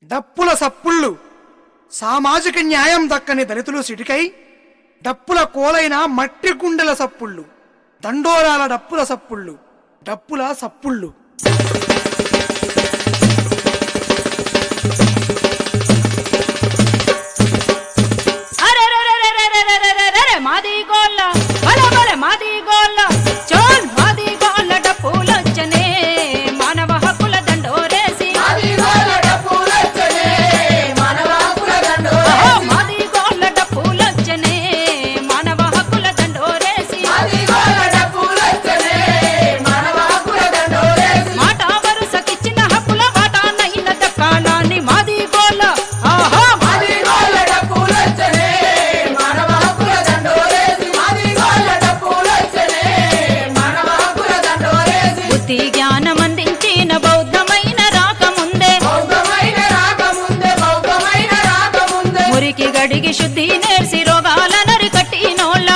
డప్పుల సప్పుళ్ళు సామాజిక న్యాయం దక్కని దళితులు సిటికై డప్పుల కోలైన మట్టి గుండెల సప్పుళ్ళు దండోరాల డప్పుల సప్పుళ్ళు డప్పుల సప్పుళ్ళు అరెరెరెరెరెరెరెరెరెరె, మాది గోళ్ళ బల బల మాది గోళ్ళ చోల్ మాది గోళ్ళ డప్పులొచ్చనే మానవ హక్కుల దండోరేసి అహో, మాది గోళ్ళ డప్పులొచ్చనే మానవ హక్కుల దండోరేసి మాట వరుసకిచ్చిన హక్కుల వాటానైన దక్కాలని మాది గోళ్ళ ఆహా బుద్ధి జ్ఞానం అందించిన బౌద్ధమైన రాకముందే మురికి గడిగి శుద్ధి నేర్సి రోగాల నరికట్టినోళ్ళ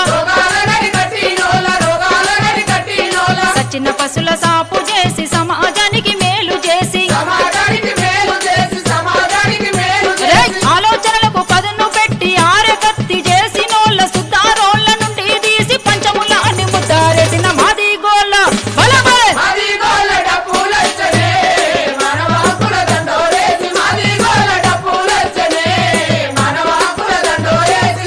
సచిన పశుల సాపు చేసి సమాజానికి మేలు చేసి సమాజానికి మేలు చేసి సమాజానికి మేలు రేయ్, చేసి ఆలోచనలకు పదును పెట్టి ఆరకత్తి చేసినోళ్ళ సుద్దారోళ్ళ నుండి తీసి పంచములాన్ని ముద్దారేసిన మాది గోళ్ళ బల బల మాది గోల డప్పులొచ్చనే మనవాకుల దండోరేసి మాది గోల డప్పులొచ్చనే మనవాకుల దండోరేసి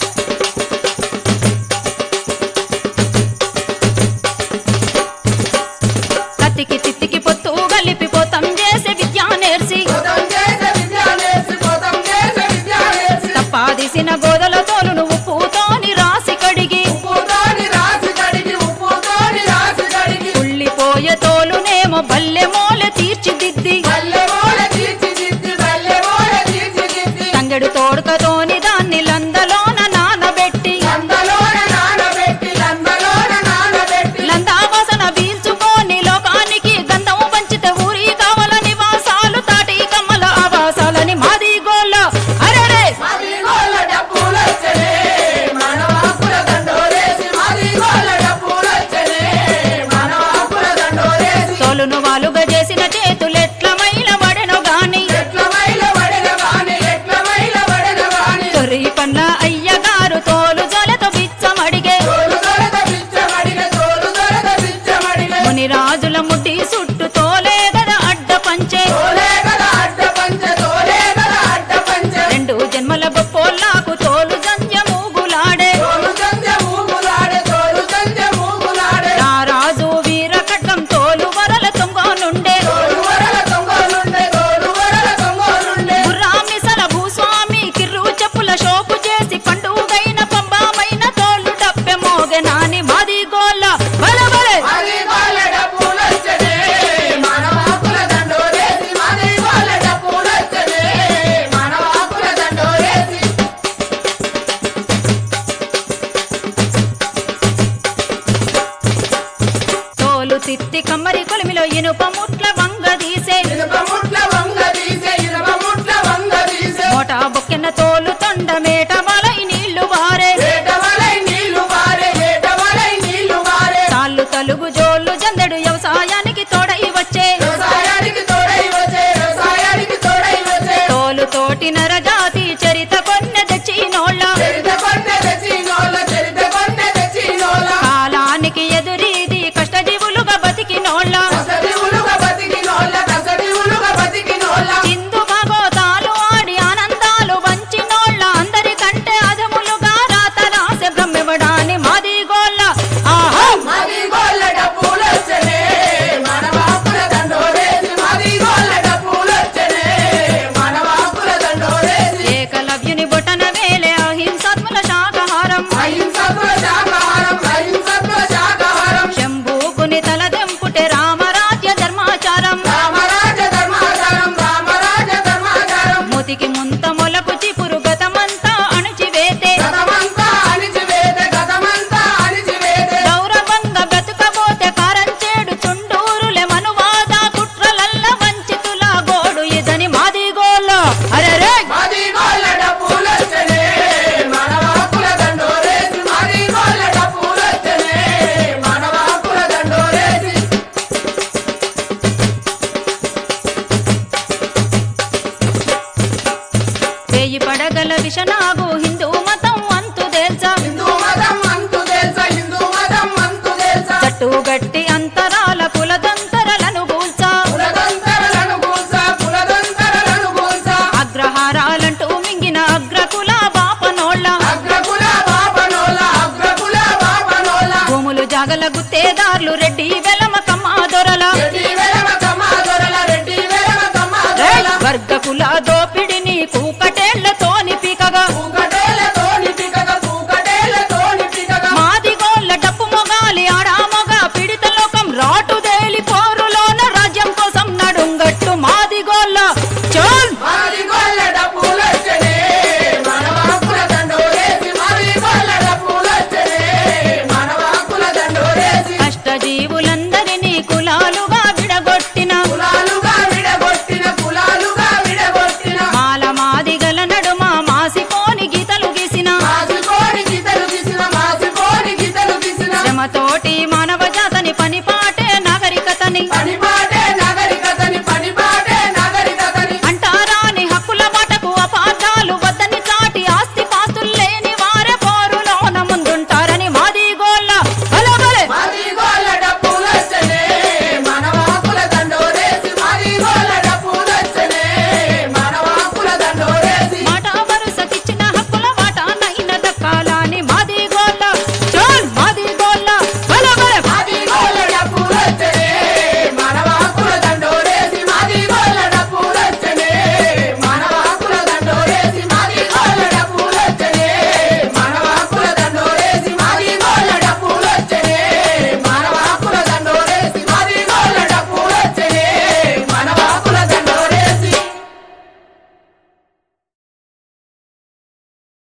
కత్తికి తిత్తికి పొత్తు కలిపి పోతం చేసే విద్యా నేర్సి పోతం చేసే విద్యాలేసి పోతం చేసే విద్యాలేసి తప్పాదిసిన గోదల తోలును ఉప్పుతోని రాసి కడిగి ఉప్పుతోని రాసి కడిగి ఉప్పుతోని రాసి కడిగి ఉళ్ళిపోయే తోలునేమో బల్లె మోలె తీర్చిదిద్ది బల్లె మోల తీర్చిదిద్ది బల్లె మోల తీర్చిదిద్ది తంగెడు తోడుకతోని దాన్ని లందలోన నానబెట్టి లందలోన నానబెట్టి లందలోన నానబెట్టి లందావాసన పీల్చుకొని లోకానికి గంధం పంచితే ఊరి కావల నివాసాలు తాటి కమ్మల ఆవాసాలని మాది గోళ్ళ అరెరే మాది గోల డప్పులొచ్చనే మనవాకుల దండోరేసి మాది గోల డప్పులొచ్చనే మనవాకుల దండోరేసి తోలును వాలుగా చేసిన చేతులెట్ల మైల పడెను గాని ఎట్ల మైల వడెన వాణి ఎట్ల మైల వడెన వాణి తొరి పండ్ల అయ్యగారు తోలు జలతో బిచ్చమడిగే తోలు దొరద బిచ్చమడిగ తోలు దొరద బిచ్చమడిగ ముని రాజుల ముట్టి సుట్టు తోలే గద అడ్డ పంచే తోలే గల అడ్డ పంచ తోలే గల అడ్డ పంచ రెండు జన్మల గొప్పోళ్ళకు తోలు జంజ మూగులాడే తోలు సంజ మూగులాడే తోలు సంజ మూగులాడే నా రాజు వీర ఖడ్గం తోలు వరల తొంగనుండే తోలు వరల తొంగలుండే తోలు వరల తొంగలుండే గుర్రామిసల భూస్వామి కిర్రు చెప్పుల షోపు చేసి పండుగైన పంబామైన తోలు డబ్బె మోగె నాని మాది గోళ్ళ బలబలే మాది గోల డప్పులొచ్చనే మనవాకుల దండోరేసి మాది గోల డప్పులొచ్చనే మనవాకుల దండోరేసి తోలు తిత్తి కమ్మరి కొలిమిలో ఇనుప ముట్ల వంగ తీసే ఇనుప ముట్ల వంగ తీసే ఇనుప ముట్ల వంగ తీసే మోటా బొక్కెన తోలు తొండ మేట వలై నీళ్లు వారే ఏటవలై నీళ్లు వారే ఏటవలై నీళ్లు వారే తాళ్ళు తలుగు జోళ్ళు జందెడు వ్యవసాయానికి తోడై వచ్చే వ్యవసాయానికి తోడై వచ్చే వ్యవసాయానికి తోడై వచ్చే తోలు తోటి నరజాతి చరిత కొన్నె తెచ్చినోళ్ళ చరిత కొన్నె తెచ్చినోళ్ళ చరిత కొన్నె తెచ్చినోళ్ళ కాలానికి ఎదురీది కష్టజీవులుగా బతికినోళ్ళ కసడివులుగా బతికినోళ్ళ కసడివులుగా బతికినోళ్ళ చిందు భగోతాలు ఆడి ఆనందాలు వంచినోళ్ళ అందరికంటే అధములుగా రాత రాసే బ్రహ్మివడాని మాది గోళ్ళ ఆహా మాది గోళ్ళ డప్పులొచ్చనే మనవాకుల దండోరేసి మాది గోళ్ళ డప్పులొచ్చనే మనవాకుల దండోరేసి విషనాగు హిందూ మతం అంతు తేల్చా హిందూ మతం అంతు తెలుసా హిందూ మతం అంతు తెలుసా జట్టు గట్టి అంతరాల కులదంతరలను కూల్చా పులదంతరలను కూల్చా పులదంతరలను కూల్చా అగ్రహారాలంటూ మింగిన అగ్రకుల బాపనోళ్ళ అగ్రకుల బాపనోల అగ్రకుల బాపనోల భూములు జాగల గుత్తేదార్లు రెడ్డి వెలమ కమ్మా దొరల రెడ్డి వెలమ కమ్మ దొరల రెడ్డి వెలమ కమ్మ రేయ్! దొరల వర్గకుల దోపిడి